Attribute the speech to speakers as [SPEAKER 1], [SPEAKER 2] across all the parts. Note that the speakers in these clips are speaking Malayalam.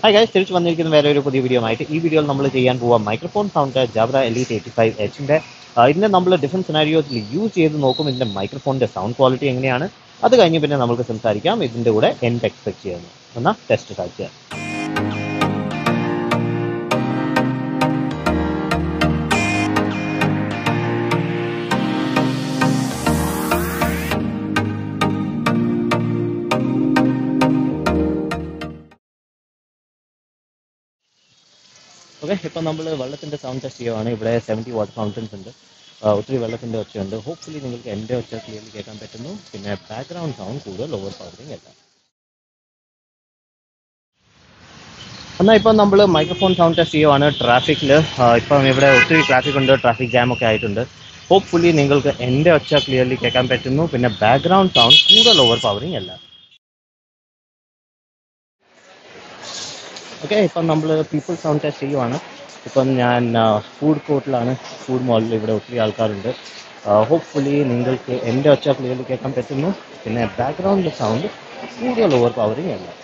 [SPEAKER 1] ഹായ് ഗൈസ് തിരിച്ചു വന്നിരിക്കുന്ന വേറെ ഒരു പുതിയ വീഡിയോ ആയിട്ട് ഈ വീഡിയോയിൽ നമ്മൾ ചെയ്യാൻ പോവാം microphone sound Jabra Elite eighty five എച്ചിൻ്റെ ഇതിനെ നമ്മൾ ഡിഫറെൻറ്റ് സിനാരിയോസിൽ യൂസ് ചെയ്ത് നോക്കും ഇതിൻ്റെ മൈക്രോഫോണിൻ്റെ സൗണ്ട് ക്വാളിറ്റി എങ്ങനെയാണ് അത് കഴിഞ്ഞ് പിന്നെ നമുക്ക് സംസാരിക്കാം ഇതിൻ്റെ കൂടെ എന്ത് എക്സ്പെക്ട് ചെയ്യുന്നു എന്നാൽ ടെസ്റ്റ് സ്റ്റാർട്ട് ചെയ്യാം ഓക്കെ ഇപ്പം നമ്മൾ വെള്ളത്തിൻ്റെ സൗണ്ട് ടെസ്റ്റ് ചെയ്യുവാണ് ഇവിടെ സെവൻറ്റി വാട്ട് ഫൗണ്ടൻസ് ഉണ്ട് ആ, ഒത്തിരി വെള്ളത്തിൻ്റെ ഒച്ചയുണ്ട് ഹോപ്പ്ഫുള്ളി നിങ്ങൾക്ക് എൻ്റെ ഒച്ച ക്ലിയർലി കേൾക്കാൻ പറ്റുന്നു പിന്നെ ബാക്ക്ഗ്രൗണ്ട് സൗണ്ട് കൂടുതൽ ഓവർ പവറിങ് അല്ല എന്നാൽ ഇപ്പം നമ്മൾ മൈക്രോഫോൺ സൗണ്ട് ടെസ്റ്റ് ചെയ്യുവാണ് ട്രാഫിക്കിൽ ഇപ്പം ഇവിടെ ഒത്തിരി ട്രാഫിക് ഉണ്ട് ട്രാഫിക് ജാം ഒക്കെ ആയിട്ടുണ്ട് ഹോപ്പ്ഫുള്ളി നിങ്ങൾക്ക് എൻ്റെ ഒച്ച ക്ലിയർലി കേൾക്കാൻ പറ്റുന്നു പിന്നെ ബാക്ക്ഗ്രൗണ്ട് സൗണ്ട് കൂടുതൽ ഓവർ പവറിങ് അല്ല ഓക്കെ ഇപ്പം നമ്മൾ പീപ്പിൾ സൗണ്ട് ടെസ്റ്റ് ചെയ്യുവാണ് ഇപ്പം ഞാൻ ഫുഡ് കോർട്ടിലാണ് ഫുഡ് മോളിൽ ഇവിടെ ഒത്തിരി ആൾക്കാരുണ്ട് ഹോപ്പ്ഫുള്ളി നിങ്ങൾക്ക് എൻ്റെ ഒച്ച ക്ലിയർലി കേൾക്കാൻ പറ്റുന്നു പിന്നെ ബാക്ക്ഗ്രൗണ്ട് സൗണ്ട് കൂടുതൽ ഓവർ പവറിങ് അല്ല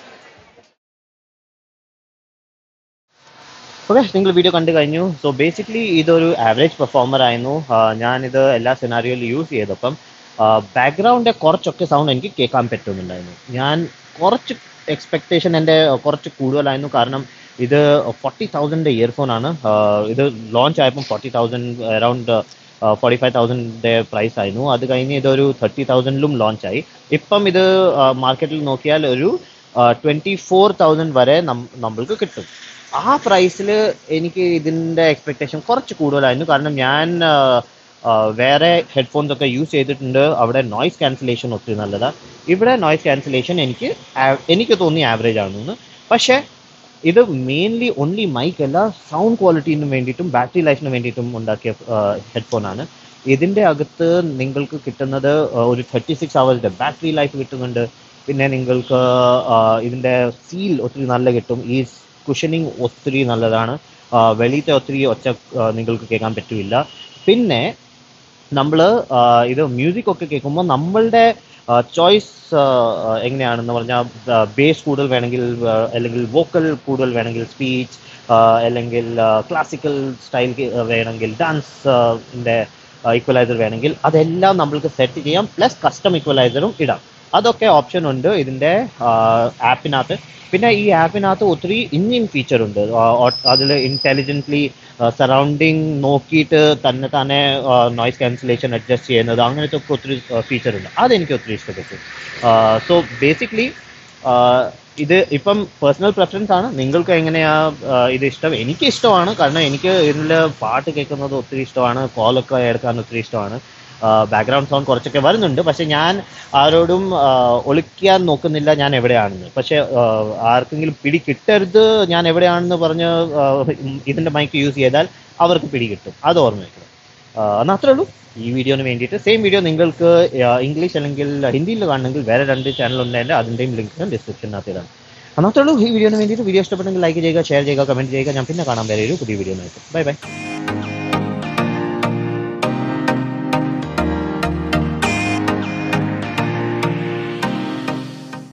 [SPEAKER 1] ഓക്കെ നിങ്ങൾ വീഡിയോ കണ്ടു കഴിഞ്ഞു സോ ബേസിക്കലി ഇതൊരു ആവറേജ് പെർഫോമർ ആയിരുന്നു ആ, ഞാനിത് എല്ലാ സിനാരിയോയിലും യൂസ് ചെയ്തപ്പം ബാക്ക്ഗ്രൗണ്ടിൻ്റെ കുറച്ചൊക്കെ സൗണ്ട് എനിക്ക് കേൾക്കാൻ പറ്റുന്നുണ്ടായിരുന്നു ഞാൻ കുറച്ച് എക്സ്പെക്ടേഷൻ എൻ്റെ കുറച്ച് കൂടുതലായിരുന്നു കാരണം ഇത് ഫോർട്ടി തൗസൻഡ് ഇയർഫോൺ ആണ് ആ, ഇത് ലോഞ്ച് ആയപ്പം forty thousand around forty five തൗസൻഡിൻ്റെ പ്രൈസ് ആയിരുന്നു അത് കഴിഞ്ഞ് ഇതൊരു തേർട്ടി തൗസൻഡിലും ലോഞ്ച് ആയി ഇപ്പം ഇത് മാർക്കറ്റിൽ നോക്കിയാൽ ഒരു ട്വൻറ്റി ഫോർ തൗസൻഡ് വരെ നം- നമ്മൾക്ക് കിട്ടും ആ പ്രൈസിൽ എനിക്ക് ഇതിൻ്റെ എക്സ്പെക്ടേഷൻ കുറച്ച് കൂടുതലായിരുന്നു കാരണം ഞാൻ ആ, ആ, വേറെ ഹെഡ്ഫോൺസ് ഒക്കെ യൂസ് ചെയ്തിട്ടുണ്ട് അവിടെ നോയ്സ് ക്യാൻസലേഷൻ ഒത്തിരി നല്ലതാണ് ഇവിടെ നോയ്സ് ക്യാൻസലേഷൻ എനിക്ക് ആ- എനിക്ക് തോന്നി ആവറേജ് ആണെന്ന് പക്ഷേ ഇത് മെയിൻലി ഓൺലി മൈക്ക് അല്ല സൗണ്ട് ക്വാളിറ്റിന് വേണ്ടിയിട്ടും ബാറ്ററി ലൈഫിന് വേണ്ടിയിട്ടും ഉണ്ടാക്കിയ ഹെഡ്ഫോൺ ആണ് ഇതിൻ്റെ അകത്ത് നിങ്ങൾക്ക് കിട്ടുന്നത് ആ, ഒരു തേർട്ടി സിക്സ് അവേഴ്സിൻ്റെ ബാറ്ററി ലൈഫ് കിട്ടുന്നുണ്ട് പിന്നെ നിങ്ങൾക്ക് ആ, ഇതിൻ്റെ ഫീൽ ഒത്തിരി നല്ല കിട്ടും ഈ കുഷനിങ് ഒത്തിരി നല്ലതാണ് ആ, വെളിയിലത്തെ ഒത്തിരി ഒച്ച ആ, നിങ്ങൾക്ക് കേൾക്കാൻ പറ്റില്ല പിന്നെ നമ്മൾ ഇത് മ്യൂസിക് ഒക്കെ കേൾക്കുമ്പോൾ നമ്മളുടെ ചോയ്സ് എങ്ങനെയാണെന്ന് പറഞ്ഞാൽ ബേസ് കൂടുതൽ വേണമെങ്കിൽ ആ, അല്ലെങ്കിൽ വോക്കൽ കൂടുതൽ വേണമെങ്കിൽ സ്പീച്ച് അല്ലെങ്കിൽ ക്ലാസിക്കൽ സ്റ്റൈൽ വേണമെങ്കിൽ ഡാൻസ് ഈക്വലൈസർ വേണമെങ്കിൽ അതെല്ലാം നമ്മൾക്ക് സെറ്റ് ചെയ്യാം പ്ലസ് കസ്റ്റം ഈക്വലൈസറും ഇടാം അതൊക്കെ ഓപ്ഷൻ ഉണ്ട് ഇതിൻ്റെ ആപ്പിനകത്ത് പിന്നെ ഈ ആപ്പിനകത്ത് ഒത്തിരി ഇനിയും ഫീച്ചർ ഉണ്ട് അതിൽ ഇൻ്റലിജൻ്റ്ലി സറൗണ്ടിങ് നോക്കിയിട്ട് തന്നെ തന്നെ നോയ്സ് ക്യാൻസലേഷൻ അഡ്ജസ്റ്റ് ചെയ്യുന്നത് അങ്ങനത്തെ ഒക്കെ ഒത്തിരി ഫീച്ചർ ഉണ്ട് അതെനിക്ക് ഒത്തിരി ഇഷ്ടപ്പെട്ടു സോ ബേസിക്കലി ഇത് ഇപ്പം പേഴ്സണൽ പ്രെഫറൻസ് ആണ് നിങ്ങൾക്ക് എങ്ങനെയാ ആ, ഇത് ഇഷ്ടം എനിക്ക് ഇഷ്ടമാണ് കാരണം എനിക്ക് ഇതിൽ പാട്ട് കേൾക്കുന്നത് ഒത്തിരി ഇഷ്ടമാണ് കോളൊക്കെ എടുക്കാൻ ഒത്തിരി ഇഷ്ടമാണ് ബാക്ക്ഗ്രൗണ്ട് സൗണ്ട് കുറച്ചൊക്കെ വരുന്നുണ്ട് പക്ഷെ ഞാൻ ആരോടും ആ, ഒളിക്കാൻ നോക്കുന്നില്ല ഞാൻ എവിടെയാണെന്ന് പക്ഷെ ആ, ആർക്കെങ്കിലും പിടി കിട്ടരുത് ഞാൻ എവിടെയാണെന്ന് പറഞ്ഞ് ആ, ഇതിൻ്റെ മൈക്ക് യൂസ് ചെയ്താൽ അവർക്ക് പിടി കിട്ടും അത് ഓർമ്മ വെക്കണം എന്നാൽ അത്രേ ഉള്ളൂ ഈ വീഡിയോന് വേണ്ടിയിട്ട് സെയിം വീഡിയോ നിങ്ങൾക്ക് ആ, ഇംഗ്ലീഷ് അല്ലെങ്കിൽ ഹിന്ദിയിൽ കാണണമെങ്കിൽ വേറെ രണ്ട് ചാനൽ ഉണ്ട് അതിൻ്റെയും ലിങ്ക് ഞാൻ ഡിസ്ക്രിപ്ഷനകത്ത് ഇടാം എന്നാൽ അത്രേ ഉള്ളൂ ഈ വീഡിയോന് വേണ്ടിയിട്ട് വീഡിയോ ഇഷ്ടപ്പെട്ടെങ്കിൽ ലൈക്ക് ചെയ്യുക ഷെയർ ചെയ്യുക കമൻറ്റ് ചെയ്യുക ഞാൻ പിന്നെ കാണാൻ വേറെ ഒരു പുതിയ വീഡിയോ ആയിട്ട് ബൈ ബൈ